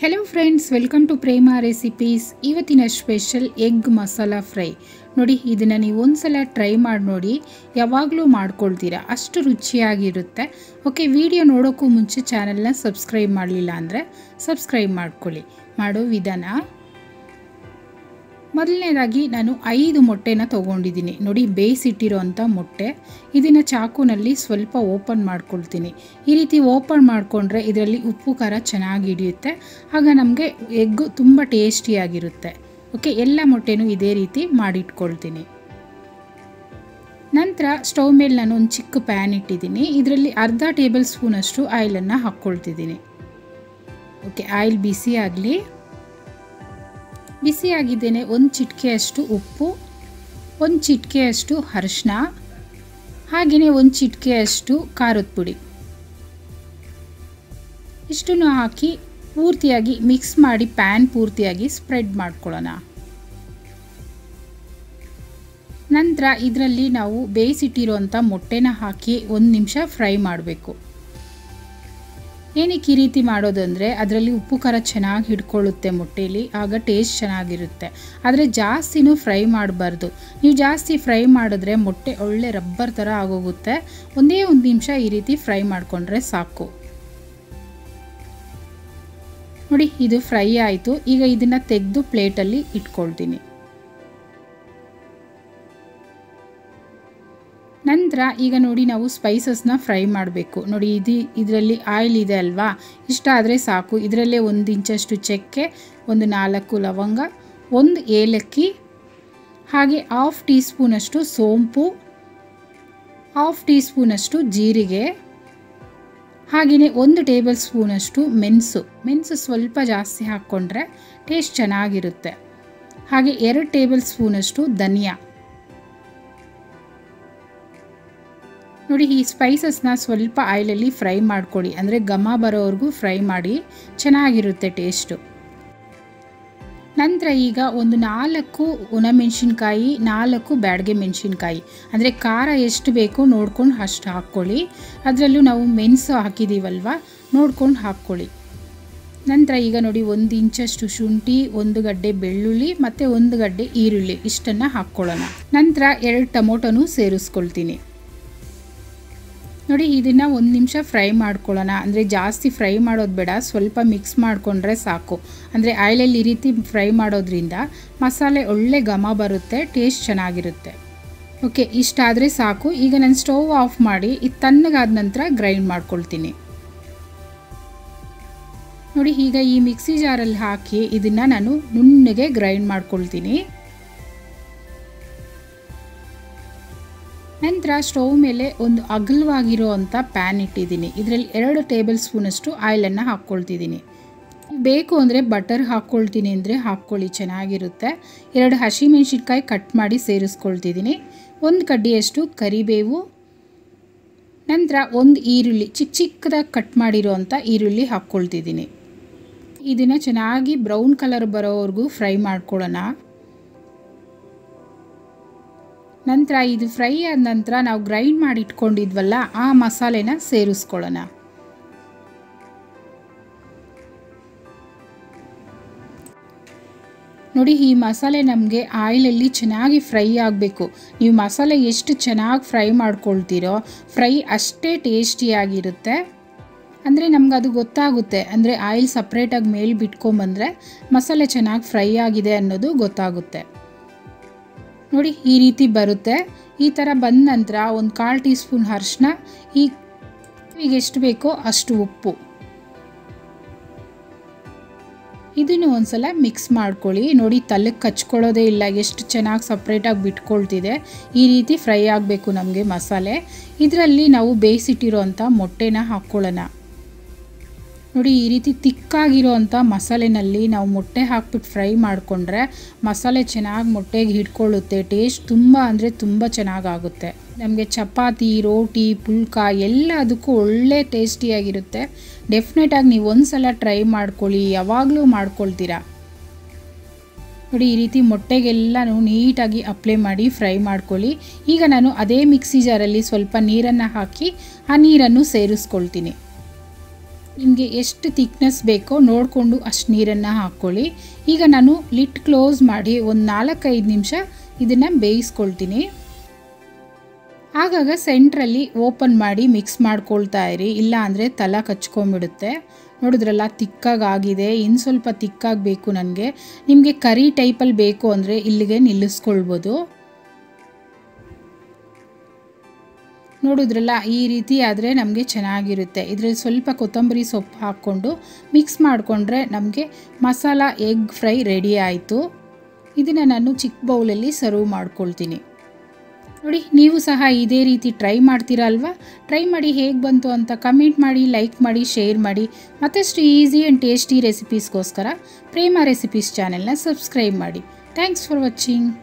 hello friends welcome to Prema recipes ಇವತ್ತಿನ special egg masala fry ನೋಡಿ ಇದನ್ನು ನೀವು ಒಂದ್ಸಲ ಟ್ರೈ ಮಾಡಿ ನೋಡಿ ಯಾವಾಗಲೂ ಮಾಡ್ಕೊಳ್ತೀರಾ ಅಷ್ಟು ರುಚಿಯಾಗಿರುತ್ತೆ ಓಕೆ ವಿಡಿಯೋ ನೋಡೋಕ್ಕೂ ಮುಂಚೆ ಚಾನಲ್ನ ಸಬ್ಸ್ಕ್ರೈಬ್ ಮಾಡಲಿಲ್ಲ ಅಂದರೆ ಸಬ್ಸ್ಕ್ರೈಬ್ ಮಾಡ್ಕೊಳ್ಳಿ ಮಾಡೋ ವಿಧಾನ ಮೊದಲನೇದಾಗಿ ನಾನು ಐದು ಮೊಟ್ಟೆನ ತೊಗೊಂಡಿದ್ದೀನಿ ನೋಡಿ ಬೇಯಿಸಿಟ್ಟಿರೋಂಥ ಮೊಟ್ಟೆ ಇದನ್ನು ಚಾಕುನಲ್ಲಿ ಸ್ವಲ್ಪ ಓಪನ್ ಮಾಡ್ಕೊಳ್ತೀನಿ ಈ ರೀತಿ ಓಪನ್ ಮಾಡಿಕೊಂಡ್ರೆ ಇದರಲ್ಲಿ ಉಪ್ಪು ಖಾರ ಚೆನ್ನಾಗಿ ಹಿಡಿಯುತ್ತೆ ಆಗ ನಮಗೆ ಎಗ್ಗು ತುಂಬ ಟೇಸ್ಟಿಯಾಗಿರುತ್ತೆ ಓಕೆ ಎಲ್ಲ ಮೊಟ್ಟೆನೂ ಇದೇ ರೀತಿ ಮಾಡಿಟ್ಕೊಳ್ತೀನಿ ನಂತರ ಸ್ಟವ್ ಮೇಲೆ ನಾನು ಒಂದು ಚಿಕ್ಕ ಪ್ಯಾನ್ ಇಟ್ಟಿದ್ದೀನಿ ಇದರಲ್ಲಿ ಅರ್ಧ ಟೇಬಲ್ ಸ್ಪೂನಷ್ಟು ಆಯಿಲನ್ನು ಹಾಕ್ಕೊಳ್ತಿದ್ದೀನಿ ಓಕೆ ಆಯಿಲ್ ಬಿಸಿ ಆಗಲಿ ಬಿಸಿಯಾಗಿದ್ದೇನೆ ಒಂದು ಚಿಟಿಕೆಯಷ್ಟು ಉಪ್ಪು ಒಂದು ಚಿಟಿಕೆಯಷ್ಟು ಅರಿಶಿನ ಹಾಗೆಯೇ ಒಂದು ಚಿಟಿಕೆಯಷ್ಟು ಖಾರದ ಪುಡಿ ಇಷ್ಟನ್ನು ಹಾಕಿ ಪೂರ್ತಿಯಾಗಿ ಮಿಕ್ಸ್ ಮಾಡಿ ಪ್ಯಾನ್ ಪೂರ್ತಿಯಾಗಿ ಸ್ಪ್ರೆಡ್ ಮಾಡ್ಕೊಳ್ಳೋಣ ನಂತರ ಇದರಲ್ಲಿ ನಾವು ಬೇಯಿಸಿಟ್ಟಿರೋಂಥ ಮೊಟ್ಟೆನ ಹಾಕಿ ಒಂದು ನಿಮಿಷ ಫ್ರೈ ಮಾಡಬೇಕು ಏನಕ್ಕೆ ಈ ರೀತಿ ಮಾಡೋದಂದರೆ ಅದರಲ್ಲಿ ಉಪ್ಪು ಖಾರ ಚೆನ್ನಾಗಿ ಹಿಡ್ಕೊಳ್ಳುತ್ತೆ ಮೊಟ್ಟೆಯಲ್ಲಿ ಆಗ ಟೇಸ್ಟ್ ಚೆನ್ನಾಗಿರುತ್ತೆ ಆದರೆ ಜಾಸ್ತಿನೂ ಫ್ರೈ ಮಾಡಬಾರ್ದು ನೀವು ಜಾಸ್ತಿ ಫ್ರೈ ಮಾಡಿದ್ರೆ ಮೊಟ್ಟೆ ಒಳ್ಳೆ ರಬ್ಬರ್ ಥರ ಆಗೋಗುತ್ತೆ ಒಂದೇ ಒಂದು ನಿಮಿಷ ಈ ರೀತಿ ಫ್ರೈ ಮಾಡಿಕೊಂಡ್ರೆ ಸಾಕು ನೋಡಿ ಇದು ಫ್ರೈ ಆಯಿತು ಈಗ ಇದನ್ನು ತೆಗೆದು ಪ್ಲೇಟಲ್ಲಿ ಇಟ್ಕೊಳ್ತೀನಿ ನಂತರ ಈಗ ನೋಡಿ ನಾವು ಸ್ಪೈಸಸ್ನ ಫ್ರೈ ಮಾಡಬೇಕು ನೋಡಿ ಇದು ಇದರಲ್ಲಿ ಆಯಿಲ್ ಇದೆ ಅಲ್ವಾ ಇಷ್ಟ ಆದರೆ ಸಾಕು ಇದರಲ್ಲೇ ಒಂದು ಇಂಚಷ್ಟು ಚಕ್ಕೆ ಒಂದು ನಾಲ್ಕು ಲವಂಗ ಒಂದು ಏಲಕ್ಕಿ ಹಾಗೆ ಹಾಫ್ ಟೀ ಸ್ಪೂನಷ್ಟು ಸೋಂಪು ಹಾಫ್ ಟೀ ಸ್ಪೂನಷ್ಟು ಜೀರಿಗೆ ಹಾಗೆಯೇ ಒಂದು ಟೇಬಲ್ ಸ್ಪೂನಷ್ಟು ಮೆಣಸು ಮೆಣಸು ಸ್ವಲ್ಪ ಜಾಸ್ತಿ ಹಾಕ್ಕೊಂಡ್ರೆ ಟೇಸ್ಟ್ ಚೆನ್ನಾಗಿರುತ್ತೆ ಹಾಗೆ ಎರಡು ಟೇಬಲ್ ಸ್ಪೂನಷ್ಟು ಧನಿಯಾ ನೋಡಿ ಈ ಸ್ಪೈಸಸ್ನ ಸ್ವಲ್ಪ ಆಯಿಲಲ್ಲಿ ಫ್ರೈ ಮಾಡ್ಕೊಳ್ಳಿ ಅಂದರೆ ಘಮ ಬರೋವರೆಗೂ ಫ್ರೈ ಮಾಡಿ ಚೆನ್ನಾಗಿರುತ್ತೆ ಟೇಸ್ಟು ನಂತರ ಈಗ ಒಂದು ನಾಲ್ಕು ಒಣಮೆಣಸಿನ್ಕಾಯಿ ನಾಲ್ಕು ಬ್ಯಾಡಗೆ ಮೆಣಸಿನ್ಕಾಯಿ ಅಂದರೆ ಖಾರ ಎಷ್ಟು ಬೇಕೋ ನೋಡ್ಕೊಂಡು ಅಷ್ಟು ಹಾಕ್ಕೊಳ್ಳಿ ಅದರಲ್ಲೂ ನಾವು ಮೆಣಸು ಹಾಕಿದ್ದೀವಲ್ವ ನೋಡ್ಕೊಂಡು ಹಾಕ್ಕೊಳ್ಳಿ ನಂತರ ಈಗ ನೋಡಿ ಒಂದು ಇಂಚಷ್ಟು ಶುಂಠಿ ಒಂದು ಗಡ್ಡೆ ಬೆಳ್ಳುಳ್ಳಿ ಮತ್ತು ಒಂದು ಗಡ್ಡೆ ಈರುಳ್ಳಿ ಇಷ್ಟನ್ನು ಹಾಕ್ಕೊಳ್ಳೋಣ ನಂತರ ಎರಡು ಟೊಮೊಟೊನೂ ಸೇರಿಸ್ಕೊಳ್ತೀನಿ ನೋಡಿ ಇದನ್ನು ಒಂದು ನಿಮಿಷ ಫ್ರೈ ಮಾಡ್ಕೊಳ್ಳೋಣ ಅಂದರೆ ಜಾಸ್ತಿ ಫ್ರೈ ಮಾಡೋದು ಬೇಡ ಸ್ವಲ್ಪ ಮಿಕ್ಸ್ ಮಾಡಿಕೊಂಡ್ರೆ ಸಾಕು ಅಂದರೆ ಆಯಿಲಲ್ಲಿ ಈ ರೀತಿ ಫ್ರೈ ಮಾಡೋದ್ರಿಂದ ಮಸಾಲೆ ಒಳ್ಳೆ ಘಮ ಬರುತ್ತೆ ಟೇಸ್ಟ್ ಚೆನ್ನಾಗಿರುತ್ತೆ ಓಕೆ ಇಷ್ಟಾದರೆ ಸಾಕು ಈಗ ನಾನು ಸ್ಟವ್ ಆಫ್ ಮಾಡಿ ಇದು ತಣ್ಣಗಾದ ನಂತರ ಗ್ರೈಂಡ್ ಮಾಡ್ಕೊಳ್ತೀನಿ ನೋಡಿ ಈಗ ಈ ಮಿಕ್ಸಿ ಜಾರಲ್ಲಿ ಹಾಕಿ ಇದನ್ನು ನಾನು ನುಣ್ಣಗೆ ಗ್ರೈಂಡ್ ಮಾಡ್ಕೊಳ್ತೀನಿ ನಂತರ ಸ್ಟವ್ ಮೇಲೆ ಒಂದು ಅಗಲವಾಗಿರೋ ಅಂಥ ಪ್ಯಾನ್ ಇಟ್ಟಿದ್ದೀನಿ ಇದರಲ್ಲಿ ಎರಡು ಟೇಬಲ್ ಸ್ಪೂನಷ್ಟು ಆಯಿಲನ್ನು ಹಾಕ್ಕೊಳ್ತಿದ್ದೀನಿ ಬೇಕು ಅಂದರೆ ಬಟರ್ ಹಾಕ್ಕೊಳ್ತೀನಿ ಅಂದರೆ ಹಾಕ್ಕೊಳ್ಳಿ ಚೆನ್ನಾಗಿರುತ್ತೆ ಎರಡು ಹಸಿಮೆಣ್ಸಿನ್ಕಾಯಿ ಕಟ್ ಮಾಡಿ ಸೇರಿಸ್ಕೊಳ್ತಿದ್ದೀನಿ ಒಂದು ಕಡ್ಡಿಯಷ್ಟು ಕರಿಬೇವು ನಂತರ ಒಂದು ಈರುಳ್ಳಿ ಚಿಕ್ಕ ಚಿಕ್ಕದಾಗಿ ಕಟ್ ಮಾಡಿರೋ ಅಂಥ ಈರುಳ್ಳಿ ಹಾಕ್ಕೊಳ್ತಿದ್ದೀನಿ ಇದನ್ನು ಚೆನ್ನಾಗಿ ಬ್ರೌನ್ ಕಲರ್ ಬರೋವರೆಗೂ ಫ್ರೈ ಮಾಡ್ಕೊಳ್ಳೋಣ ನಂತರ ಇದು ಫ್ರೈ ಆದ ನಂತರ ನಾವು ಗ್ರೈಂಡ್ ಮಾಡಿ ಇಟ್ಕೊಂಡಿದ್ವಲ್ಲ ಆ ಮಸಾಲೆನ ಸೇರಿಸ್ಕೊಳ್ಳೋಣ ನೋಡಿ ಈ ಮಸಾಲೆ ನಮಗೆ ಆಯಿಲಲ್ಲಿ ಚೆನ್ನಾಗಿ ಫ್ರೈ ಆಗಬೇಕು ನೀವು ಮಸಾಲೆ ಎಷ್ಟು ಚೆನ್ನಾಗಿ ಫ್ರೈ ಮಾಡ್ಕೊಳ್ತೀರೋ ಫ್ರೈ ಅಷ್ಟೇ ಟೇಸ್ಟಿಯಾಗಿರುತ್ತೆ ಅಂದರೆ ನಮ್ಗೆ ಅದು ಗೊತ್ತಾಗುತ್ತೆ ಅಂದರೆ ಆಯಿಲ್ ಸಪ್ರೇಟಾಗಿ ಮೇಲೆ ಬಿಟ್ಕೊಂಬಂದರೆ ಮಸಾಲೆ ಚೆನ್ನಾಗಿ ಫ್ರೈ ಆಗಿದೆ ಅನ್ನೋದು ಗೊತ್ತಾಗುತ್ತೆ ನೋಡಿ ಈ ರೀತಿ ಬರುತ್ತೆ ಈ ಥರ ಬಂದ ನಂತರ ಒಂದು ಕಾಲು ಟೀ ಸ್ಪೂನ್ ಅರಿಶಿನ ಈ ಈಗ ಎಷ್ಟು ಬೇಕೋ ಅಷ್ಟು ಉಪ್ಪು ಇದನ್ನು ಒಂದ್ಸಲ ಮಿಕ್ಸ್ ಮಾಡ್ಕೊಳ್ಳಿ ನೋಡಿ ತಲೆಗೆ ಕಚ್ಕೊಳ್ಳೋದೇ ಇಲ್ಲ ಎಷ್ಟು ಚೆನ್ನಾಗಿ ಸಪ್ರೇಟಾಗಿ ಬಿಟ್ಕೊಳ್ತಿದೆ ಈ ರೀತಿ ಫ್ರೈ ಆಗಬೇಕು ನಮಗೆ ಮಸಾಲೆ ಇದರಲ್ಲಿ ನಾವು ಬೇಯಿಸಿಟ್ಟಿರೋಂಥ ಮೊಟ್ಟೆನ ಹಾಕ್ಕೊಳ್ಳೋಣ ನೋಡಿ ಈ ರೀತಿ ತಿಕ್ಕಾಗಿರೋ ಅಂಥ ಮಸಾಲೆನಲ್ಲಿ ನಾವು ಮೊಟ್ಟೆ ಹಾಕ್ಬಿಟ್ಟು ಫ್ರೈ ಮಾಡಿಕೊಂಡ್ರೆ ಮಸಾಲೆ ಚೆನ್ನಾಗಿ ಮೊಟ್ಟೆಗೆ ಹಿಡ್ಕೊಳ್ಳುತ್ತೆ ಟೇಸ್ಟ್ ತುಂಬ ಅಂದರೆ ತುಂಬ ಚೆನ್ನಾಗಾಗುತ್ತೆ ನಮಗೆ ಚಪಾತಿ ರೋಟಿ ಪುಲ್ಕ ಎಲ್ಲದಕ್ಕೂ ಒಳ್ಳೆ ಟೇಸ್ಟಿಯಾಗಿರುತ್ತೆ ಡೆಫಿನೆಟಾಗಿ ನೀವು ಒಂದು ಸಲ ಟ್ರೈ ಮಾಡ್ಕೊಳ್ಳಿ ಯಾವಾಗಲೂ ಮಾಡ್ಕೊಳ್ತೀರಾ ನೋಡಿ ಈ ರೀತಿ ಮೊಟ್ಟೆಗೆಲ್ಲನೂ ನೀಟಾಗಿ ಅಪ್ಲೈ ಮಾಡಿ ಫ್ರೈ ಮಾಡ್ಕೊಳ್ಳಿ ಈಗ ನಾನು ಅದೇ ಮಿಕ್ಸಿ ಜಾರಲ್ಲಿ ಸ್ವಲ್ಪ ನೀರನ್ನು ಹಾಕಿ ಆ ನೀರನ್ನು ಸೇರಿಸ್ಕೊಳ್ತೀನಿ ನಿಮಗೆ ಎಷ್ಟು ತಿಕ್ನೆಸ್ ಬೇಕೋ ನೋಡಿಕೊಂಡು ಅಷ್ಟು ನೀರನ್ನು ಹಾಕ್ಕೊಳ್ಳಿ ಈಗ ನಾನು ಲಿಟ್ ಕ್ಲೋಸ್ ಮಾಡಿ ಒಂದು ನಾಲ್ಕೈದು ನಿಮಿಷ ಇದನ್ನು ಬೇಯಿಸ್ಕೊಳ್ತೀನಿ ಆಗಾಗ ಸೆಂಟ್ರಲ್ಲಿ ಓಪನ್ ಮಾಡಿ ಮಿಕ್ಸ್ ಮಾಡ್ಕೊಳ್ತಾ ಇರಿ ಇಲ್ಲ ಅಂದರೆ ತಲ ಕಚ್ಕೊಂಬಿಡುತ್ತೆ ನೋಡಿದ್ರಲ್ಲ ತಿಕ್ಕಾಗಿದೆ ಇನ್ನು ಸ್ವಲ್ಪ ತಿಕ್ಕಾಗಬೇಕು ನನಗೆ ನಿಮಗೆ ಕರಿ ಟೈಪಲ್ಲಿ ಬೇಕು ಅಂದರೆ ಇಲ್ಲಿಗೆ ನಿಲ್ಲಿಸ್ಕೊಳ್ಬೋದು ನೋಡಿದ್ರಲ್ಲ ಈ ರೀತಿ ಆದರೆ ನಮಗೆ ಚೆನ್ನಾಗಿರುತ್ತೆ ಇದರಲ್ಲಿ ಸ್ವಲ್ಪ ಕೊತ್ತಂಬರಿ ಸೊಪ್ಪು ಹಾಕ್ಕೊಂಡು ಮಿಕ್ಸ್ ಮಾಡಿಕೊಂಡ್ರೆ ನಮಗೆ ಮಸಾಲ ಎಗ್ ಫ್ರೈ ರೆಡಿ ಆಯಿತು ಇದನ್ನು ನಾನು ಚಿಕ್ಕ ಬೌಲಲ್ಲಿ ಸರ್ವ್ ಮಾಡ್ಕೊಳ್ತೀನಿ ನೋಡಿ ನೀವು ಸಹ ಇದೇ ರೀತಿ ಟ್ರೈ ಮಾಡ್ತೀರಾ ಅಲ್ವಾ ಟ್ರೈ ಮಾಡಿ ಹೇಗೆ ಬಂತು ಅಂತ ಕಮೆಂಟ್ ಮಾಡಿ ಲೈಕ್ ಮಾಡಿ ಶೇರ್ ಮಾಡಿ ಮತ್ತಷ್ಟು ಈಸಿ ಆ್ಯಂಡ್ ಟೇಸ್ಟಿ ರೆಸಿಪೀಸ್ಗೋಸ್ಕರ ಪ್ರೇಮ ರೆಸಿಪೀಸ್ ಚಾನೆಲ್ನ ಸಬ್ಸ್ಕ್ರೈಬ್ ಮಾಡಿ ಥ್ಯಾಂಕ್ಸ್ ಫಾರ್ ವಾಚಿಂಗ್